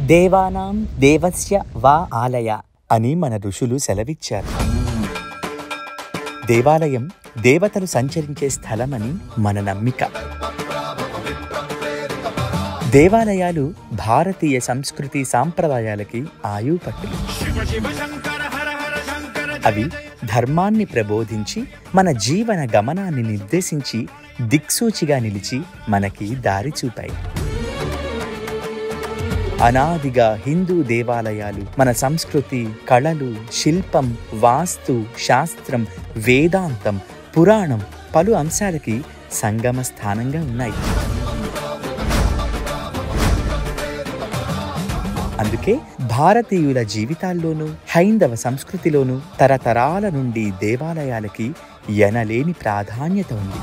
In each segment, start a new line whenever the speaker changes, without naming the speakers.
దేవానాం దేవస్య వా ఆలయ అని మన ఋషులు సెలవిచ్చారు దేవాలయం దేవతలు సంచరించే స్థలమని మన నమ్మిక దేవాలయాలు భారతీయ సంస్కృతి సాంప్రదాయాలకి ఆయుపట్టులు అవి ధర్మాన్ని ప్రబోధించి మన జీవన గమనాన్ని నిర్దేశించి దిక్సూచిగా నిలిచి మనకి దారి చూపాయి అనాదిగా హిందూ దేవాలయాలు మన సంస్కృతి కళలు శిల్పం వాస్తు శాస్త్రం వేదాంతం పురాణం పలు అంశాలకి సంగమ స్థానంగా ఉన్నాయి అందుకే భారతీయుల జీవితాల్లోనూ హైందవ సంస్కృతిలోనూ తరతరాల నుండి దేవాలయాలకి ఎనలేని ప్రాధాన్యత ఉంది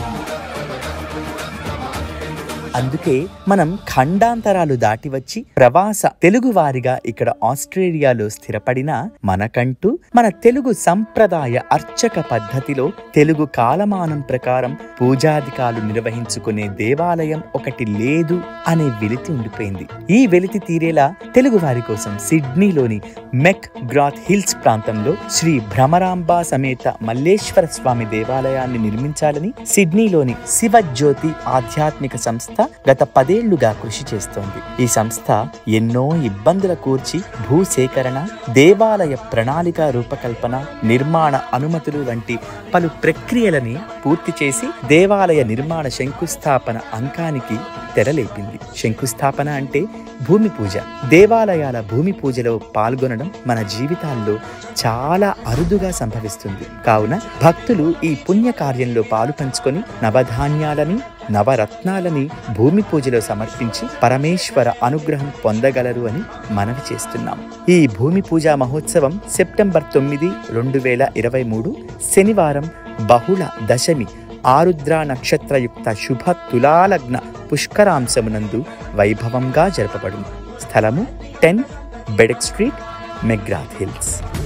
అందుకే మనం ఖండాంతరాలు దాటి వచ్చి ప్రవాస తెలుగువారిగా ఇక్కడ ఆస్ట్రేలియాలో స్థిరపడిన మనకంటూ మన తెలుగు సంప్రదాయ అర్చక పద్ధతిలో తెలుగు కాలమానం ప్రకారం పూజాధికాలు నిర్వహించుకునే దేవాలయం ఒకటి లేదు అనే వెలితి ఉండిపోయింది ఈ వెలితి తీరేలా తెలుగు వారి కోసం సిడ్నీలోని మెక్ గ్రాత్ హిల్స్ ప్రాంతంలో శ్రీ భ్రమరాంబ సమేత మల్లేశ్వర స్వామి దేవాలయాన్ని నిర్మించాలని సిడ్నీలోని శివజ్యోతి ఆధ్యాత్మిక సంస్థ గత పదేళ్లుగా కృషి చేస్తోంది ఈ సంస్థ ఎన్నో ఇబ్బందుల కూర్చి భూసేకరణ దేవాలయ ప్రణాళిక రూపకల్పన నిర్మాణ అనుమతులు వంటి పలు ప్రక్రియలని పూర్తి చేసి దేవాలయ నిర్మాణ శంకుస్థాపన అంకానికి తెరలేపింది శంకుస్థాపన అంటే భూమి పూజ దేవాలయాల భూమి పూజలో పాల్గొనడం మన జీవితాల్లో చాలా అరుదుగా సంభవిస్తుంది కావున భక్తులు ఈ పుణ్య కార్యంలో పాలు పంచుకొని నవధాన్యాలని నవరత్నాలని భూమి పూజలో సమర్పించి పరమేశ్వర అనుగ్రహం పొందగలరు అని మనవి చేస్తున్నాం ఈ భూమి పూజా మహోత్సవం సెప్టెంబర్ తొమ్మిది రెండు వేల ఇరవై మూడు శనివారం బహుళ దశమి ఆరుద్ర నక్షత్రయుక్త శుభ తులాలగ్న పుష్కరాంశమునందు వైభవంగా జరపబడును స్థలము టెన్ బెడెక్ స్ట్రీట్ మెగ్రాత్ హిల్స్